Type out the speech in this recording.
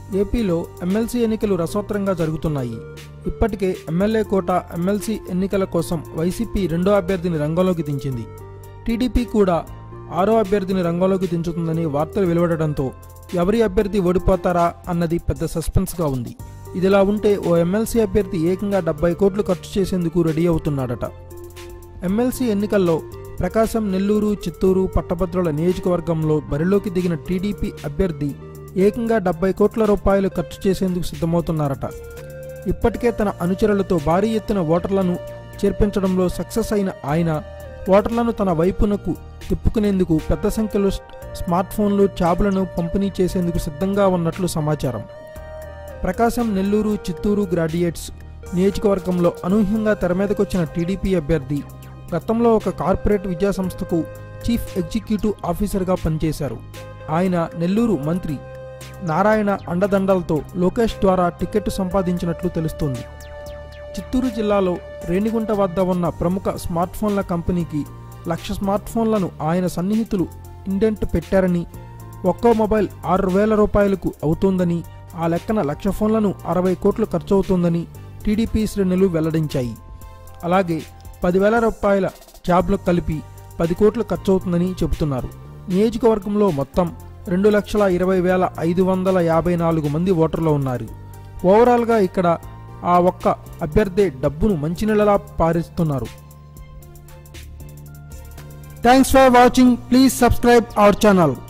ఏపీలో ఎమ్మెల్సీ ఎన్నికలు రసవత్తరంగా జరుగుతున్నాయి ఇప్పటికే ఎమ్మెల్యే కోట ఎమ్మెల్సీ ఎన్నికల కోసం వైసీపీ రెండో అభ్యర్థిని రంగంలోకి దించింది టీడీపీ కూడా ఆరో అభ్యర్థిని రంగంలోకి దించుతుందని వార్తలు వెలువడడంతో ఎవరి అభ్యర్థి ఓడిపోతారా అన్నది పెద్ద సస్పెన్స్గా ఉంది ఇదిలా ఉంటే ఓ ఎమ్మెల్సీ అభ్యర్థి ఏకంగా డెబ్బై కోట్లు ఖర్చు చేసేందుకు రెడీ అవుతున్నాడట ఎమ్మెల్సీ ఎన్నికల్లో ప్రకాశం నెల్లూరు చిత్తూరు పట్టభద్రుల నియోజకవర్గంలో బరిలోకి దిగిన టీడీపీ అభ్యర్థి ఏకంగా డెబ్బై కోట్ల రూపాయలు ఖర్చు చేసేందుకు సిద్ధమవుతున్నారట ఇప్పటికే తన అనుచరులతో భారీ ఎత్తున ఓటర్లను చేర్పించడంలో సక్సెస్ అయిన ఆయన ఓటర్లను తన వైపునకు తిప్పుకునేందుకు పెద్ద సంఖ్యలో స్మార్ట్ ఫోన్లు ట్యాబులను పంపిణీ చేసేందుకు సిద్ధంగా ఉన్నట్లు సమాచారం ప్రకాశం నెల్లూరు చిత్తూరు గ్రాడ్యుయేట్స్ నియోజకవర్గంలో అనూహ్యంగా తెరమీదకొచ్చిన టీడీపీ అభ్యర్థి గతంలో ఒక కార్పొరేట్ విద్యాసంస్థకు చీఫ్ ఎగ్జిక్యూటివ్ ఆఫీసర్గా పనిచేశారు ఆయన నెల్లూరు మంత్రి నారాయణ అండదండలతో లోకేష్ ద్వారా టికెట్ సంపాదించినట్లు తెలుస్తోంది చిత్తూరు జిల్లాలో రేణిగుంట వద్ద ఉన్న ప్రముఖ స్మార్ట్ ఫోన్ల కంపెనీకి లక్ష స్మార్ట్ ఫోన్లను ఆయన సన్నిహితులు ఇండెంట్ పెట్టారని ఒక్కో మొబైల్ ఆరు వేల రూపాయలకు అవుతోందని ఆ లెక్కన లక్ష ఫోన్లను అరవై కోట్లు ఖర్చవుతోందని టీడీపీ శ్రేణులు వెల్లడించాయి అలాగే పదివేల రూపాయల ట్యాబ్లకు కలిపి పది కోట్లు ఖర్చవుతుందని చెబుతున్నారు నియోజకవర్గంలో మొత్తం రెండు లక్షల ఇరవై వేల ఐదు వందల యాభై నాలుగు మంది ఓటర్లు ఉన్నారు ఓవరాల్గా ఇక్కడ ఆ ఒక్క అభ్యర్థే డబ్బును మంచినీళ్ళలా పారిస్తున్నారు thanks for watching please subscribe our channel